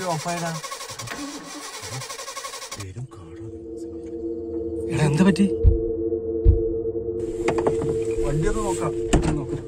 ഓഫായടാ പേരും കാടാണ് എടാ എന്താ പറ്റി വണ്ടി ഒന്ന് നോക്കാം നോക്കാം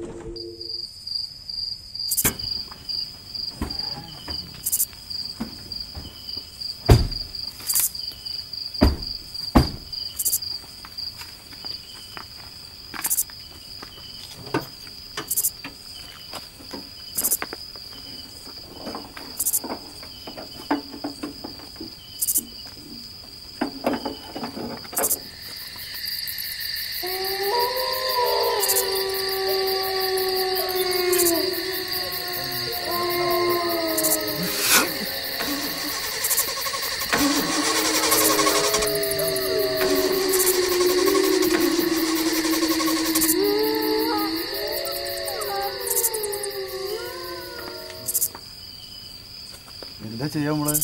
എന്താ ചെയ്യാ നമ്മള്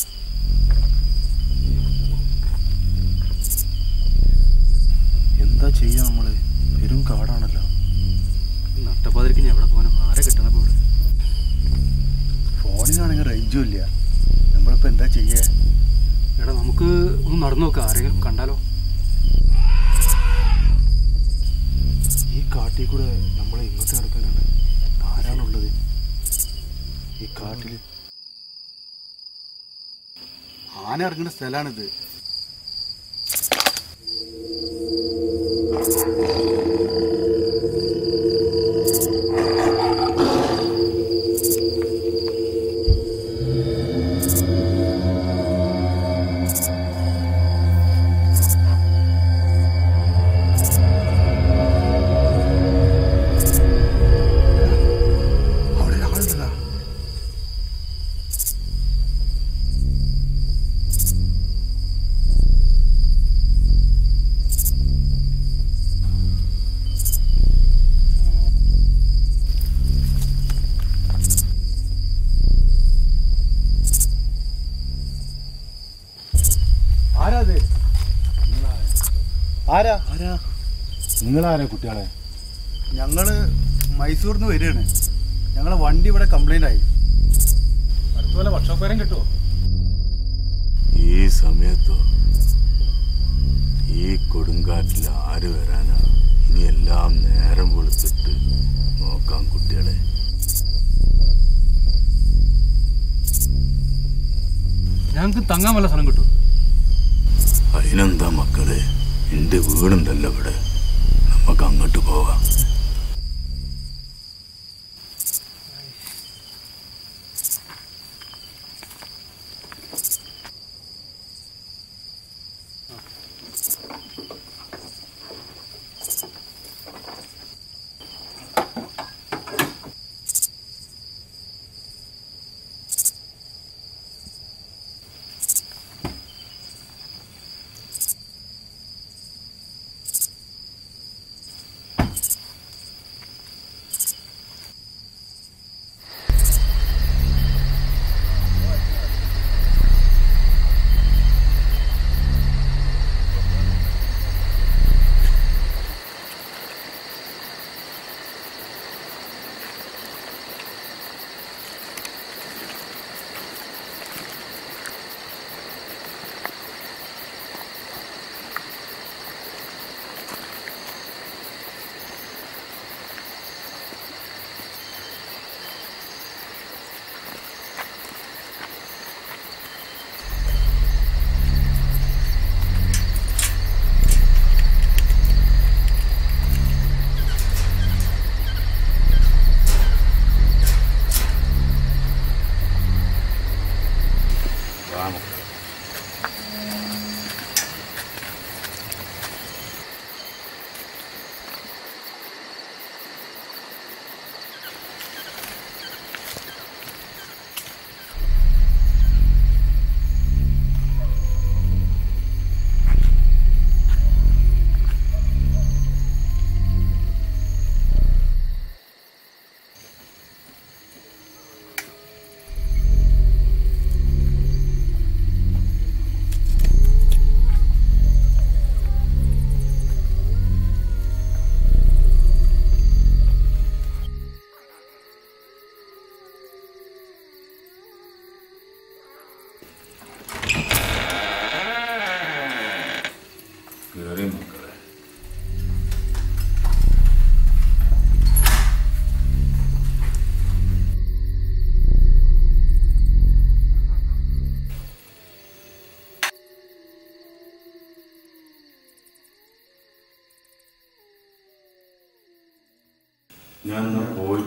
എന്താ ചെയ്യാ നമ്മള് പെരും കാടാണല്ലോ നട്ടപ്പാതിരിക്ക് ഞാൻ എവിടെ പോകാനും ആരെ കിട്ടണപ്പോ ഇവിടെ ഫോണിനാണെങ്കിൽ റേഞ്ചും ഇല്ല നമ്മളിപ്പോ എന്താ ചെയ്യാ എടാ നമുക്ക് ഒന്ന് നടന്നു നോക്കാം ആരെങ്കിലും കണ്ടാലോ ഈ കാട്ടിൽ കൂടെ നമ്മളെ ഇങ്ങോട്ട് നടക്കാനാണ് ആരാണുള്ളത് ഈ കാട്ടില് ആന ഇറങ്ങുന്ന സ്ഥലമാണിത് അവിടെ ഒരാളുണ്ടല്ലോ ആരാ അത് ആരാ ആരാ നിങ്ങളാരാ കുട്ടികളെ ഞങ്ങള് മൈസൂരിൽ നിന്ന് വരികയാണ് ഞങ്ങളെ വണ്ടി ഇവിടെ കംപ്ലൈന്റ് ആയി അടുത്ത പോലെ വർഷോപ്പേരം കിട്ടുമോ ഈ സമയത്തോ ഈ കൊടുങ്കാറ്റിൽ ആര് വരാനാ ഇനി എല്ലാം നേരം വെളുത്തിട്ട് നോക്കാം കുട്ടികളെ ഞങ്ങൾക്ക് തങ്ങാൻ വല്ല സ്ഥലം കിട്ടും അതിനെന്താ മക്കളെ എന്റെ വീടുണ്ടല്ലോ ഇവിടെ നമുക്ക് അങ്ങോട്ട് പോവാം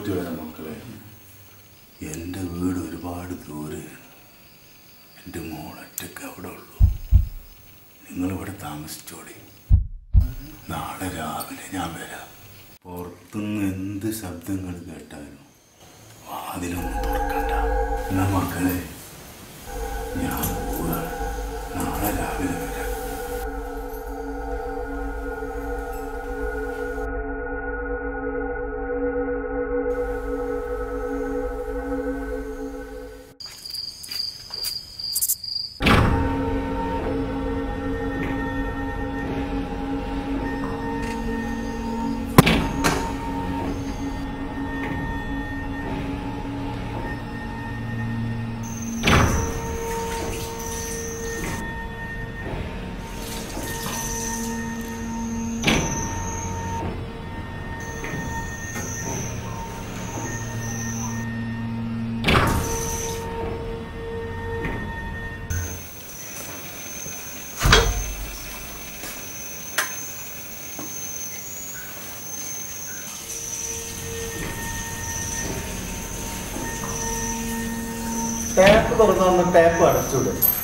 പോയിട്ട് വരാം മക്കളെ എൻ്റെ വീട് ഒരുപാട് ദൂരെയാണ് എൻ്റെ മോൾ ഒറ്റയ്ക്ക് അവിടെ ഉള്ളൂ നിങ്ങളിവിടെ താമസിച്ചോളി നാളെ രാവിലെ ഞാൻ വരാം പുറത്തുനിന്ന് എന്ത് ശബ്ദങ്ങൾ കേട്ടാലും വാതിലൊന്നും തുറക്കണ്ട എന്നാ മക്കളെ ഞാൻ പോവാണ് നാളെ രാവിലെ വരാം ടാപ്പ് തുറന്നു ടാപ്പ് അടച്ചുവിടും